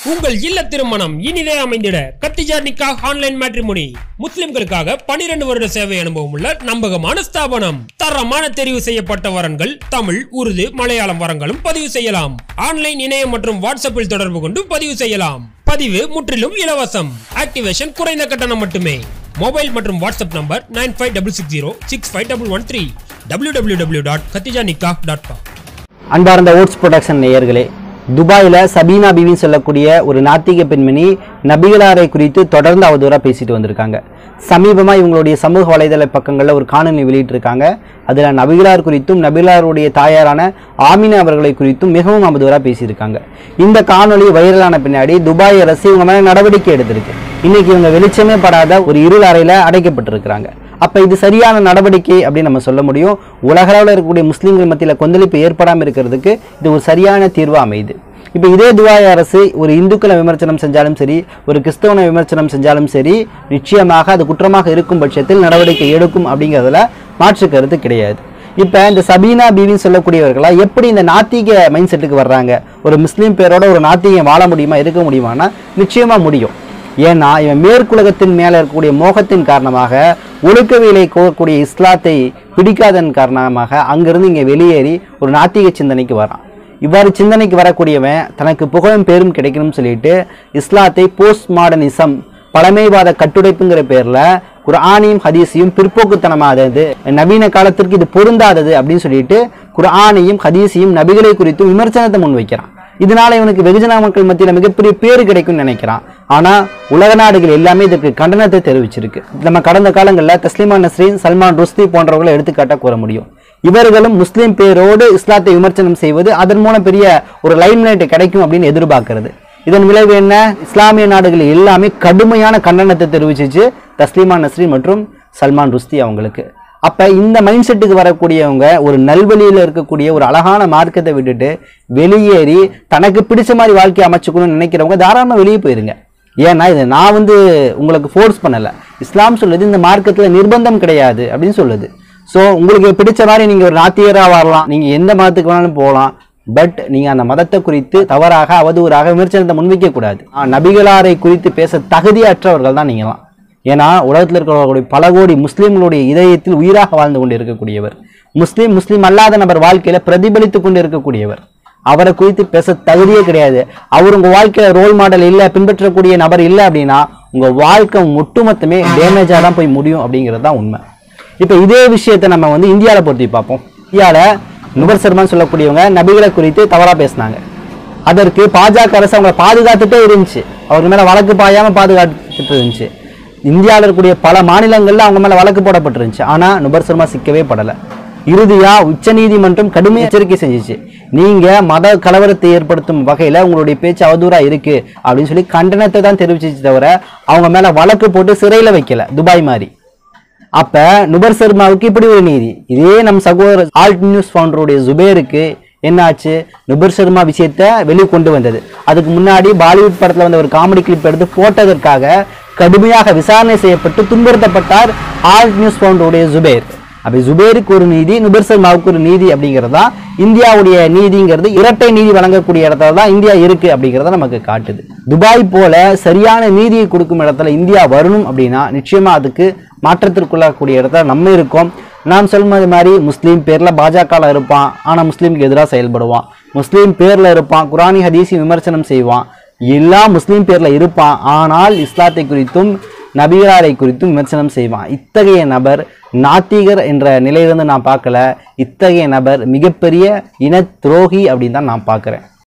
உங்கள் இல்ல திருமணம் இனிதே அமைந்திட கத்திஜா நிக்கா ஆன்லைன் மேட்ரிமோனி முஸ்லிம்களுக்காக 12 வருட சேவை அனுபவம் உள்ள நம்பகமான ஸ்தாபனம் தரமான தெரிவு செய்யப்பட்ட வரன்கள் தமிழ் உருது மலையாளம் வரங்களும் பதிவு செய்யலாம் ஆன்லைன் இணையம் மற்றும் வாட்ஸ்அப்பில் தொடர்பு கொண்டு பதிவு செய்யலாம் பதிவு முற்றிலும் இலவசம் ஆக்டிவேஷன் குறைந்த கட்டணம் மட்டுமே மொபைல் மற்றும் WhatsApp number nine five double six zero six five double one three W W W dot Khadija Nikah dot com அன்பார்ந்த ஓட்ஸ் ப்ரொடக்ஷன் நேயர்களே துபாயில் சபீனா பிவின்னு சொல்லக்கூடிய ஒரு நாத்திக பெண்மணி நபிகளாரை குறித்து தொடர்ந்து அவதூறாக பேசிட்டு வந்திருக்காங்க சமீபமாக இவங்களுடைய சமூக வலைதள பக்கங்களில் ஒரு காணொலி வெளியிட்டிருக்காங்க அதில் நபிகளார் குறித்தும் நபிகளாருடைய தாயாரான ஆமினா அவர்களை குறித்தும் மிகவும் அவதூறாக பேசியிருக்காங்க இந்த காணொளி வைரலான பின்னாடி துபாய் அரசு இவங்க மேலே நடவடிக்கை எடுத்திருக்கு இன்னைக்கு இவங்க வெளிச்சமே படாத ஒரு இருள் அறையில் அடைக்கப்பட்டிருக்கிறாங்க அப்ப இது சரியான நடவடிக்கை அப்படின்னு நம்ம சொல்ல முடியும் உலகளவில் இருக்கக்கூடிய முஸ்லீம்கள் மத்தியில் கொந்தளிப்பு ஏற்படாமல் இருக்கிறதுக்கு இது ஒரு சரியான தீர்வு அமையுது இப்போ இதே துபாய் அரசு ஒரு இந்துக்களை விமர்சனம் செஞ்சாலும் சரி ஒரு கிறிஸ்தவனை விமர்சனம் செஞ்சாலும் சரி நிச்சயமாக அது குற்றமாக இருக்கும் பட்சத்தில் நடவடிக்கை எடுக்கும் அப்படிங்கிறதுல மாற்று கருத்து கிடையாது இப்போ இந்த சபீனா பீவின்னு சொல்லக்கூடியவர்களா எப்படி இந்த நாத்திக மைண்ட் செட்டுக்கு வர்றாங்க ஒரு முஸ்லீம் பேரோட ஒரு நாத்திகம் வாழ முடியுமா இருக்க முடியுமானா நிச்சயமா முடியும் ஏன்னா இவன் மேற்குலகத்தின் மேலே இருக்கக்கூடிய மோகத்தின் காரணமாக ஒழுக்கவியலை கோரக்கூடிய இஸ்லாத்தை பிடிக்காதன் காரணமாக அங்கிருந்து இங்கே வெளியேறி ஒரு நாத்திக சிந்தனைக்கு வரான் இவ்வாறு சிந்தனைக்கு வரக்கூடியவன் தனக்கு புகழும் பேரும் கிடைக்கணும்னு சொல்லிட்டு இஸ்லாத்தை போஸ்ட் மாடர்னிசம் பழமைவாத கட்டுடைப்புங்கிற பேர்ல குர்ஆனையும் ஹதீஸையும் பிற்போக்குத்தனமானது நவீன காலத்திற்கு இது பொருந்தாதது அப்படின்னு சொல்லிட்டு குர்ஆனையும் ஹதீஸையும் நபிகளை குறித்தும் விமர்சனத்தை முன்வைக்கிறான் இதனால இவனுக்கு வெகுஜன மக்கள் மத்தியில மிகப்பெரிய பேரு கிடைக்கும்னு நினைக்கிறான் ஆனா உலக நாடுகள் எல்லாமே இதற்கு கண்டனத்தை தெரிவிச்சிருக்கு நம்ம கடந்த காலங்களில் தஸ்லிமா நஸ்ரீன் சல்மான் ருஸ்தி போன்றவர்களை எடுத்துக்காட்ட கூற முடியும் இவர்களும் முஸ்லீம் பேரோடு இஸ்லாத்தை விமர்சனம் செய்வது அதன் மூலம் பெரிய ஒரு லைம்லைட் கிடைக்கும் அப்படின்னு எதிர்பார்க்கிறது இதன் விளைவு என்ன இஸ்லாமிய நாடுகள் எல்லாமே கடுமையான கண்டனத்தை தெரிவிச்சிச்சு தஸ்லிமா நஸ்ரீன் மற்றும் சல்மான் ருஸ்தி அவங்களுக்கு அப்ப இந்த மைண்ட் செட்டுக்கு வரக்கூடியவங்க ஒரு நல்வழியில இருக்கக்கூடிய ஒரு அழகான மார்க்கத்தை விட்டுட்டு வெளியேறி தனக்கு பிடிச்ச மாதிரி வாழ்க்கையை அமைச்சுக்கணும்னு நினைக்கிறவங்க தாராளமா வெளியே போயிருங்க ஏன்னா இதை நான் வந்து உங்களுக்கு ஃபோர்ஸ் பண்ணல இஸ்லாம் சொல்லுது இந்த மார்க்கத்துல நிர்பந்தம் கிடையாது அப்படின்னு சொல்லுது ஸோ உங்களுக்கு பிடிச்ச மாதிரி நீங்க ஒரு நாத்தியரா வரலாம் நீங்க எந்த மதத்துக்கு வேணாலும் போகலாம் பட் நீங்க அந்த மதத்தை குறித்து தவறாக அவதூறாக விமர்சனத்தை முன்வைக்க கூடாது ஆ, நபிகளாரை குறித்து பேச தகுதியற்றவர்கள் தான் நீங்களாம் ஏன்னா உலகத்தில் இருக்கிறவர்களுடைய பல கோடி முஸ்லீம்களுடைய இதயத்தில் உயிராக வாழ்ந்து கொண்டு இருக்கக்கூடியவர் முஸ்லீம் முஸ்லீம் அல்லாத நபர் வாழ்க்கையில பிரதிபலித்து கொண்டு இருக்கக்கூடியவர் அவரை குறித்து பேச தகுதியே கிடையாது அவர் உங்க வாழ்க்கையில ரோல் மாடல் இல்ல பின்பற்றக்கூடிய நபர் இல்ல அப்படின்னா உங்க வாழ்க்கை ஒட்டுமொத்தமே டேமேஜா தான் போய் முடியும் அப்படிங்கிறது தான் உண்மை இப்போ இதே விஷயத்தை நம்ம வந்து இந்தியாவில் பொறுத்தி பார்ப்போம் இந்தியாவில் நுபர் சர்மான்னு சொல்லக்கூடியவங்க நபிகளை குறித்து தவறா பேசினாங்க அதற்கு பாஜக அரசு அவங்களை பாதுகாத்துட்டே இருந்துச்சு அவங்க மேல வழக்கு பாயாம பாதுகாத்துட்டு இருந்துச்சு இந்தியாவில் இருக்கக்கூடிய பல மாநிலங்கள்ல அவங்க மேல வழக்கு போடப்பட்டிருந்துச்சு ஆனா நுபர் சர்மா சிக்கவே படல இறுதியா உச்சநீதிமன்றம் கடுமை எச்சரிக்கை செஞ்சுச்சு நீங்க மத கலவரத்தை ஏற்படுத்தும் வகையில உங்களுடைய பேச்சு அவதூறா இருக்கு அப்படின்னு சொல்லி கண்டனத்தை தான் தெரிவிச்சிச்சு தவிர அவங்க மேல வழக்கு போட்டு சிறையில வைக்கல துபாய் மாதிரி அப்ப நுபர் சர்மாவுக்கு இப்படி ஒரு நீதி இதே நம் சகோதரர் ஆல்ட் நியூஸ் ஃபவுண்டருடைய ஜுபேருக்கு என்னாச்சு நுபர் சர்மா விஷயத்த வெளியே கொண்டு வந்தது அதுக்கு முன்னாடி பாலிவுட் படத்துல வந்த ஒரு காமெடி கிளிப் எடுத்து போட்டதற்காக கடுமையாக விசாரணை செய்யப்பட்டு துன்புறுத்தப்பட்டார் ஆல்ட் நியூஸ் ஃபவுண்டருடைய ஜுபேர் அப்ப ஜுபேருக்கு ஒரு நீதி நுபர் சர்மாவுக்கு ஒரு நீதி அப்படிங்கிறது தான் இந்தியாவுடைய நீதிங்கிறது இரட்டை நீதி வழங்கக்கூடிய இடத்துல தான் இந்தியா இருக்கு அப்படிங்கிறத நமக்கு காட்டுது துபாய் போல சரியான நீதியை கொடுக்கும் இடத்துல இந்தியா வரணும் அப்படின்னா நிச்சயமா அதுக்கு மாற்றத்திற்குள்ளக்கூடிய இடத்துல நம்ம இருக்கோம் நான் சொல்வது மாதிரி முஸ்லீம் பேர்ல பாஜகவில் இருப்பான் ஆனா முஸ்லீமுக்கு எதிராக செயல்படுவான் முஸ்லீம் பேர்ல இருப்பான் குரானி ஹதீஸை விமர்சனம் செய்வான் எல்லாம் முஸ்லீம் பேர்ல இருப்பான் ஆனால் இஸ்லாத்தை குறித்தும் நபிகளாரை குறித்தும் விமர்சனம் செய்வான் இத்தகைய நபர் நாத்திகர் என்ற நிலையிலிருந்து நான் பார்க்கல இத்தகைய நபர் மிகப்பெரிய இன துரோகி அப்படின்னு தான் நான் பார்க்குறேன்